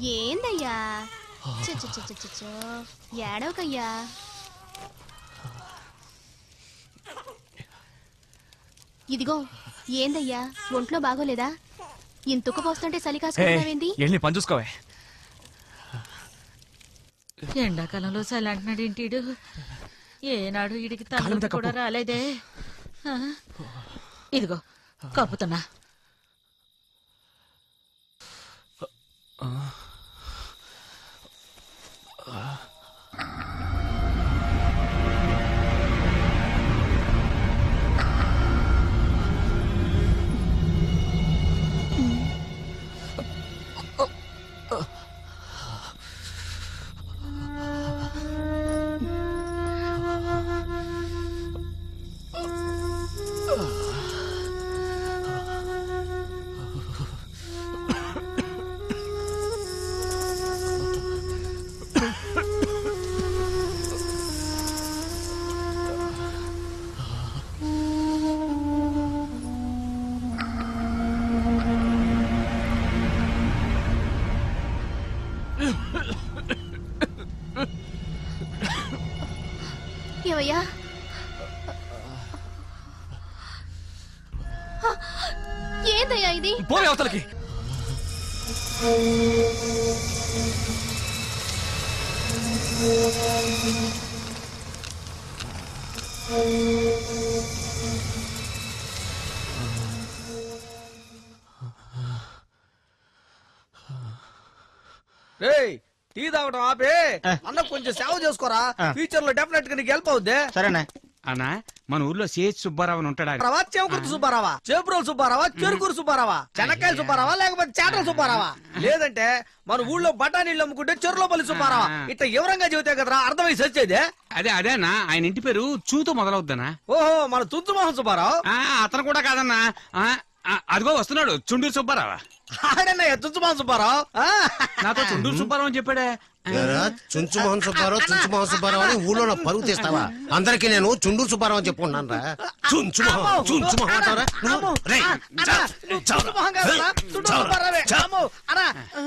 ఏందయ్యా చ చ చ చ చ చ. ఏడవకయ్యా ఇదిగో ఏందయ్యా ఒంట్లో బాగోలేదా ఇంతుకు పోస్తుంటే చలి కాసుకుంటావేంది వెళ్ళి పని చూసుకోవే ఎండాకాలంలో చల్లంటున్నాడు ఇంటీడు ఏనాడు ఇడికి కాళ్ళ మీద తల్లి కూడా కప్పు. రాలేదే ఆ? ఇదిగో కప్పుతున్నా ఏమయ్యా ఏందయ్యా ఇది పోవే అవతలకి రేయ్ టీ తాగడం ఆపే అన్న కొంచెం సేవ చేసుకోరా ఫ్యూచర్ లో డెఫినెట్ గా నీకు హెల్ప్ అవుద్ది సరేనా అన్నా మన ఊర్లో సేజ్ సుబ్బారావు అని ఉంటాడా రావా చేమకుర్తి సుబ్బారావా చేపురోలు సుబ్బారావా చెరుకూరు సుబ్బారావా చెనక్కాయల సుబ్బారావా లేకపోతే చేటల సుబ్బారావా లేదంటే మన ఊళ్ళో బఠానీళ్ళు అమ్ముకుంటే చెరులోపల్లి సుబ్బారావా ఇట్లా వివరంగా చెబితే కదరా అర్థమై సచ్చేది అదే అదే అన్నా ఆయన ఇంటి పేరు చూతో మొదలవుద్దనా ఓహో మన తుంచుమోహన్ సుబ్బారావు ఆ, అతను కూడా కాదన్నా ఆ, ఆ, అదిగో వస్తున్నాడు చుండూరు సుబ్బారావా ఆడన్నయ్య తుంచుమోహన్ సుబ్బారావు ఆ. నాతో చుండూరు సుబ్బారావు అని చెప్పాడే ఏరా, చుంచు మోహన్ సుబ్బారావు చుంచు మోహన్ సుబ్బారావు అని ఊళ్ళో నా పరుగు తీస్తావా అందరికి నేను చుండూరు సుబ్బారావు అని చెప్పుకున్నాను రా చుంచు మోహన్ చుంచు మోహన్ అంటారా నువ్వు? రేయ్, అన్నా, చావ్, నువ్వు చావ్, తుంచుమోహన్ కాదన్నా, చుండూరు చావ్, సుబ్బారావే. చావ్. అమ్మో, అన్నా.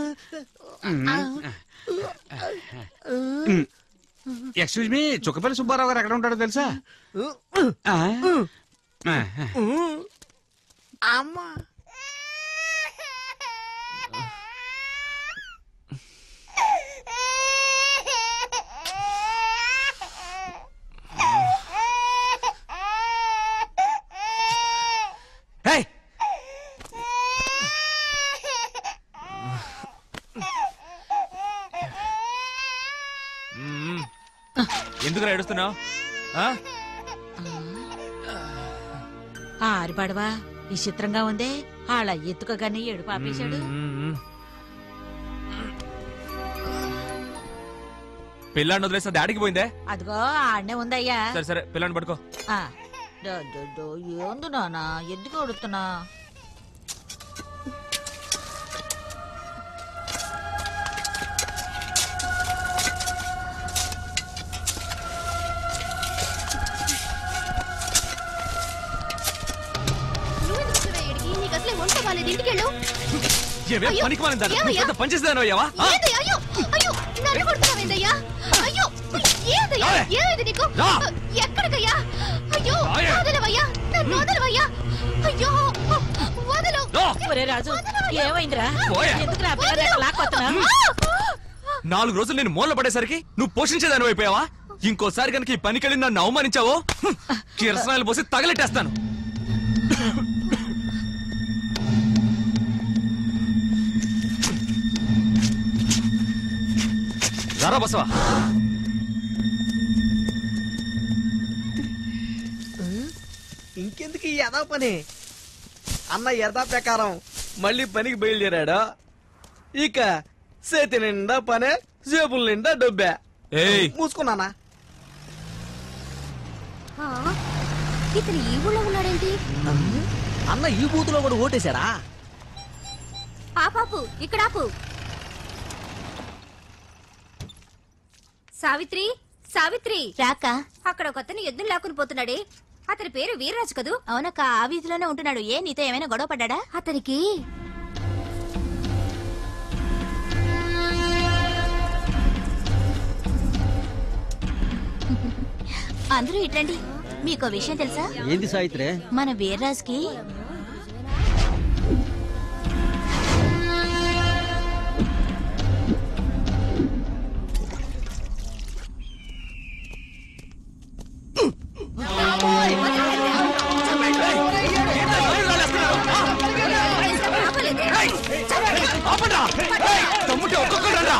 ఎక్స్క్యూజ్ మీ చుక్కపల్లి సుబ్బారావు గారు ఎక్కడ ఉంటాడో తెలుసా ఆ? ఆ, అమ్మా ఏయ్! మ్మ్. ఎందుకురా ఏడుస్తున్నావు ఆరిపడవా విచిత్రంగా ఉందే ఆళ్ళ ఎత్తుకగానే ఏడు పాపేశాడు పిల్లాన్ని వదిలేసిన డాడీకి పోయిందే అదిగో ఆడనే ఉందయ్యా సరే సరే పిల్లాన్ని పడుకో ఆ, దో, దో, దో, ఏంది నానా ఎందుకు అడుగుతున్నా నువ్వెందుకు వచ్చావే ఈడికి? నీకు అసలే ఒంట్లో బాలేదు ఇంటికెళ్ళు ఏమే అయ్యో, పనికి మాలిన దాన్ని. నువ్వు ఏమయ్యా? పెద్ద పని చేసేదానివి అయ్యావా? ఆ? ఏంది? అయ్యో అయ్యో నన్ను కొడుతున్నావేందయ్యా అయ్యో ఏందయ్యా రావే. ఏమైంది నీకు రా. ఎక్కడికయ్యా అయ్యో రాయే. వదలవయ్యా నన్ను వదలవయ్యా అయ్యో వదలు రా. ఒరే రాజు ఏమైందిరా పోయే. ఎందుకు నా పిల్ల లాక్కొస్తున్నా నాలుగు రోజులు నేను మూల పడేసరికి నువ్వు పోషించేదాని అయిపోయావా ఇంకోసారి కనుక ఈ పనికెళ్ళి నన్ను అవమానించావో హ్మ్, కిరసనాయలు పోసి తగలెట్టేస్తాను రారా బసవా ఇంకెందుకు ఈ యథా పని అన్న యథా ప్రకారం మళ్ళీ పనికి బయలుదేరాడు ఇక చేతి నిండా పనే జేబుల నిండా డబ్బే ఏయ్ మూసుకున్నానా ఆ, ఇతను ఈ ఊళ్ళో ఉన్నాడేంటి అన్న ఈ బూతులో కూడా ఓటేశాడా ఆపాపు ఇక్కడ ఆపు సావిత్రి సావిత్రి రాక అక్కడ ఒక అతను ఎద్దులు లాక్కుని పోతున్నాడే అతని పేరు వీర్రాజు కదూ అవునక్క ఆ వీధిలోనే ఉంటున్నాడు ఏ నీతో ఏమైనా గొడవ పడ్డా అతనికి అందరూ ఇట్రండి మీకు విషయం తెలుసా ఏంది సాయిత్రే మన వీర్రాజుకి ఆపండ్రా! ఏయ్, తమ్ముంటే ఒక్కొక్కరు రండ్రా.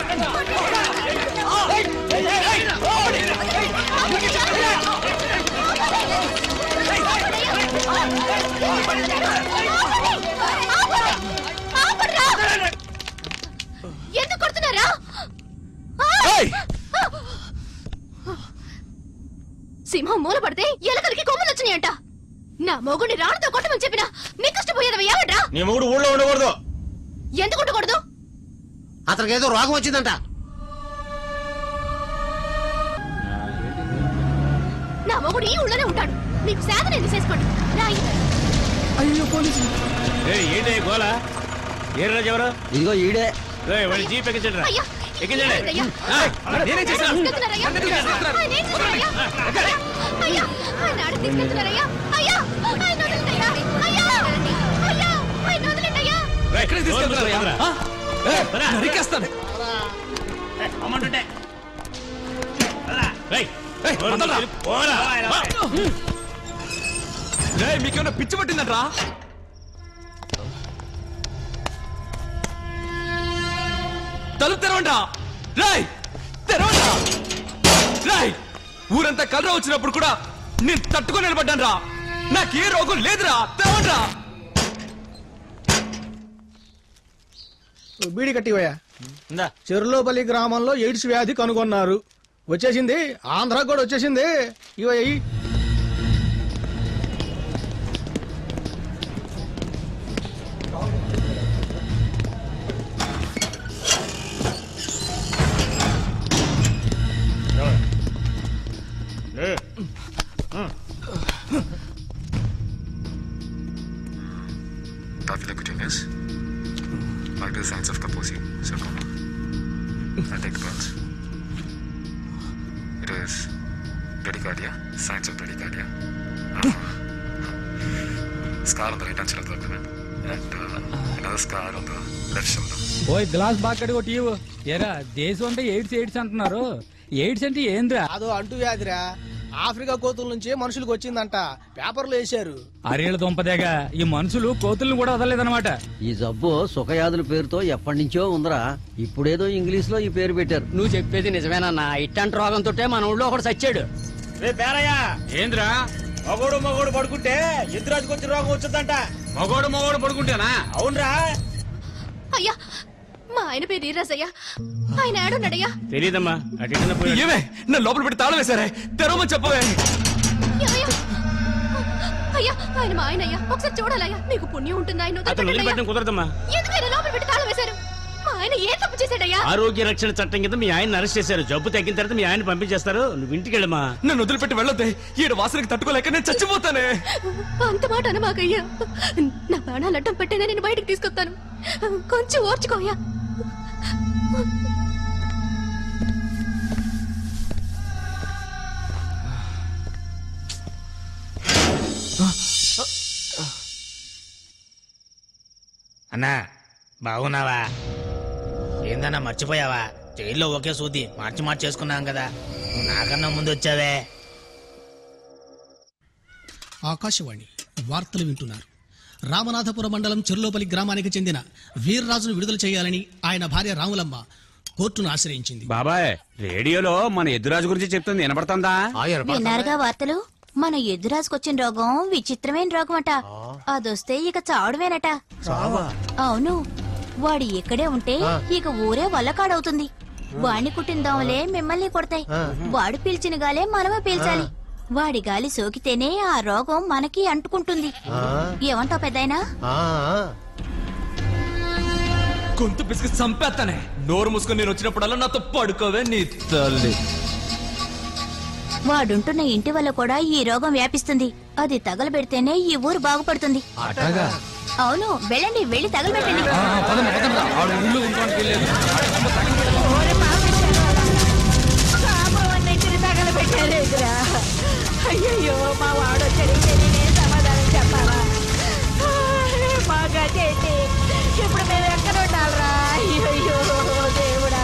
ఎందుకు కొడుతున్నారా ఏయ్, సింహం మూల పడితే ఎలకలకి కొమ్మలు వచ్చినాయంట నా మొగుడిని రాళ్ళతో కొట్టమని చెప్పినా మీ కష్టపోయేదవి ఏమంటా నీ మూడు ఊళ్ళో ఉండకూడదు ఎందుకు ఉండకూడదు అతనికి ఏదో రోగం వచ్చిందంట నా మొగుడు ఈ ఊళ్ళోనే ఉంటాడు మీకు సేదన ఎందుకు చేసుకోండి రాయి ఏంటి గోల ఏ రోజు ఎవరు ఇదిగో ఈడే వాళ్ళు జీప్ ఎక్కించండి అయ్యా ఎక్కించండి అయ్యా ఏయ్, నేనేం చేశాను? తీసుకెళ్తున్నారయ్యా? నన్ను ఎందుకు తీసుకెళ్తున్నారు? ఆయన ఏం చేశారయ్యా? అయ్యా ఆయన ఆడ తీసుకెళ్తున్నారయ్యా అయ్యా ఆయన వదలండయ్యా అయ్యా అయ్యా ఆయన వదలండయ్యా ఎక్కడికి తీసుకెళ్తున్నారయ్యా? ఆ? ఏయ్, పద. నరికేస్తాను అమ్మంటుంటే ఏయ్, వదలరా. ఏయ్, మీకేమైనా పిచ్చి పట్టిందంట్రా తలుపు తెరవండా రాయ్ తెరవండా రాయ్ ఊరంతా కలరా వచ్చినప్పుడు కూడా నేను తట్టుకొని నిలబడ్డాను రా నాకే రోగం లేదురా తెరవండ్రా బీడి కట్టివయ్యా ఇందా చెరులోపల్లి గ్రామంలో ఎయిడ్స్ వ్యాధి కనుగొన్నారు వచ్చేసింది ఆంధ్ర కూడా వచ్చేసింది ఇవయ్యి Staphylococcus. Vital signs of Kaposi sarcoma. I'll take the pulse. It is bradycardia. Signs of bradycardia. Uh, scar on the right hand side of the abdomen. And uh, another scar on the left shoulder. ఓయ్ glass బాక్కడి ఒకటి ఇవ్వు ఏరా దేశం అంటే AIDS AIDS అంటున్నారు AIDS అంటే ఏంద్రా అదో అంటు వ్యాధిరా ఆఫ్రికా కోతుల నుంచి మనుషులకు వచ్చిందంట పేపర్లో వేశారు అరేళ్ళ దుంపదేగా ఈ మనుషులు కోతుల్ని కూడా వదలలేదన్నమాట ఈ జబ్బు సుఖయాదుల పేరుతో ఎప్పటి నుంచో ఉందిరా ఇప్పుడేదో ఇంగ్లీష్ లో ఈ పేరు పెట్టారు నువ్వు చెప్పేది నిజమేనన్నా ఇట్టంటి రోగంతో మన ఊళ్ళో ఒకడు చచ్చాడు రే పేరయ్యా ఏంద్రా మగోడు మగోడు పడుకుంటే ఎదురాజుకు వచ్చి రోగం వచ్చిందంట మగోడు మగోడు పడుకుంటేనా అవునరా అయ్యా మా ఆయన పేరు ఈరాజయ్యా ఆయన ఏడున్నాడయ్యా తెలీదమ్మా అటు ఏమే నా లోపల పెట్టి తాళం వేశారే తెరవమని చెప్పవే ఏమయ్యా? అయ్యా ఆయన మా ఆయన అయ్యా ఒకసారి చూడాలయ్యా మీకు పుణ్యం ఉంటుంది ఆయన అతను వదిలిపెట్టండి అయ్యా. వదిలిపెట్టడం కుదరదమ్మా ఎందుకు ఆయన లోపల పెట్టి తాళం వేశారు మా ఆయన ఏ తప్పు చేశాడయ్యా ఆరోగ్య రక్షణ చట్టం కింద మీ ఆయన అరెస్ట్ చేశారు జబ్బు తగ్గిన తర్వాత మీ ఆయన పంపించేస్తారు నువ్వు ఇంటికి వెళ్ళమ్మా నన్ను వదిలిపెట్టి వెళ్ళొద్దే ఈడ వాసనకి తట్టుకోలేక నేను చచ్చిపోతానే అంత మాట అనమాకయ్యా నా ప్రాణాలు అడ్డం పెట్టేనే నేను బయటికి తీసుకొస్తాను కొంచెం ఓర్చుకోయ్యా అన్నా బాగున్నావా ఏందన్నా మర్చిపోయావా జైల్లో ఒకే సూది మార్చి మార్చి చేసుకున్నాం కదా నువ్వు నాకన్నా ముందు వచ్చావే ఆకాశవాణి వార్తలు వింటున్నారు రామనాథపురం మండలం చెర్లోపల్లి గ్రామానికి చెందిన వీర్రాజును విడుదల చేయాలని ఆయన భార్య రాములమ్మ కోర్టును ఆశ్రయించింది బాబాయ్ రేడియోలో మన ఎదురాజు గురించి చెప్తుంది వినపడుతుందా విన్నారుగా వార్తలు మన ఎదురాసుకొచ్చిన రోగం విచిత్రమైన రోగం అట అదొస్తే ఇక చావడమేనట అవును వాడు ఇక్కడే ఉంటే ఇక ఊరే వల్లకాడవుతుంది వాడిని కుట్టిన దోమలే మిమ్మల్ని కొడతాయి వాడు పీల్చిన గాలే మనమే పీల్చాలి వాడి గాలి సోకితేనే ఆ రోగం మనకి అంటుకుంటుంది ఏమంటావు పెద్దాయనా గొంతు పిసికి చంపేస్తానే నోరు మూసుకొని నేను వచ్చినప్పుడల్లా నాతో పడుకోవే నీ తల్లి వాడుంటున్న ఇంటి వల్ల కూడా ఈ రోగం వ్యాపిస్తుంది అది తగలబెడితేనే ఈ ఊరు బాగుపడుతుంది అట్టగా అవును వెళ్ళండి వెళ్ళి తగలబెట్టండి తగలబెట్టి తెలియదురా అయ్యయ్యో మా వాడు వచ్చాడంటే నేనేం సమాధానం చెప్పాలా మా గదేంటి ఇప్పుడు మేము ఎక్కడ ఉండాలరా అయ్యయ్యో దేవుడా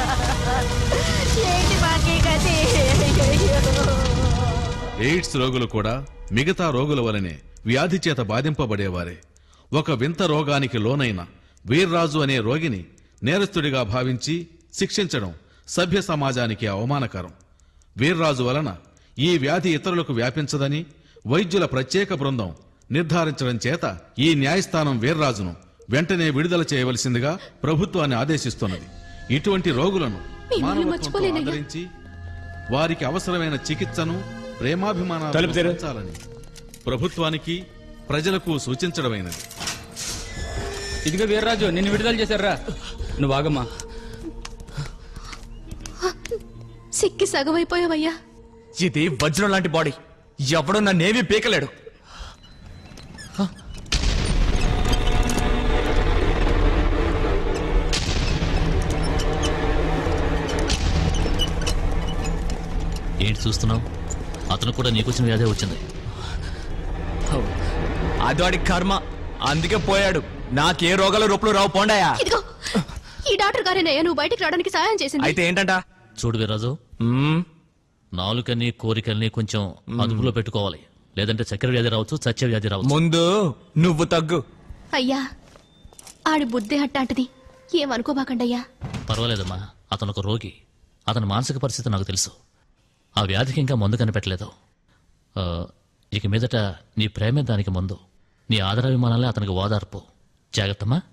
ఏంటి మాకి గతి అయ్యయ్యో ఎయిడ్స్ రోగులు కూడా మిగతా రోగుల వలనే వ్యాధి చేత బాధింపబడేవారే ఒక వింత రోగానికి లోనైన వీర్రాజు అనే రోగిని నేరస్తుడిగా భావించి శిక్షించడం సభ్య సమాజానికి అవమానకరం వీర్రాజు వలన ఈ వ్యాధి ఇతరులకు వ్యాపించదని వైద్యుల ప్రత్యేక బృందం నిర్ధారించడం చేత ఈ న్యాయస్థానం వీర్రాజును వెంటనే విడుదల చేయవలసిందిగా ప్రభుత్వాన్ని ఆదేశిస్తున్నది ఇటువంటి రోగులను మిమ్మల్ని మానవత్వంతో మర్చిపోలేనయ్యా. ఆదరించి వారికి అవసరమైన చికిత్సను ప్రేమాభిమానాలను తలుపు తెరు. అందించాలని ప్రభుత్వానికి ప్రజలకు సూచించడమైనది ఇదిగో వీర్రాజు నిన్ను విడుదల చేశారా నువ్వు ఆగమ్మా సిక్కి సగం అయిపోయావయ్యా ఇది వజ్రం లాంటి బాడీ ఎవడో నన్నేమీ పీకలేడు ఏంటి చూస్తున్నావు అతను కూడా నీకొచ్చిన వ్యాధే వచ్చింది అది వాడి కర్మ అందుకే పోయాడు నాకే రోగాలు రొప్పులు రావు పోండాయా ఇదిగో ఈ డాక్టర్ గారేనయ్యా నువ్వు బయటికి రావడానికి సహాయం చేసింది అయితే ఏంటంట చూడు వీర్రాజు నాలుకని కోరికల్ని కొంచెం అదుపులో పెట్టుకోవాలి లేదంటే చక్కెర వ్యాధి రావచ్చు చచ్చే వ్యాధి రావచ్చు ముందు నువ్వు తగ్గు అయ్యా ఆడి బుద్ధి అట్టాంటిది ఏమనుకోబాకండయ్యా పర్వాలేదమ్మా అతను ఒక రోగి అతని మానసిక పరిస్థితి నాకు తెలుసు ఆ వ్యాధికి ఇంకా మందు కనిపెట్టలేదు ఆ, ఇక మీదట నీ ప్రేమే దానికి మందు నీ ఆదరాభిమానాలే అతనికి ఓదార్పు జాగ్రత్తమ్మా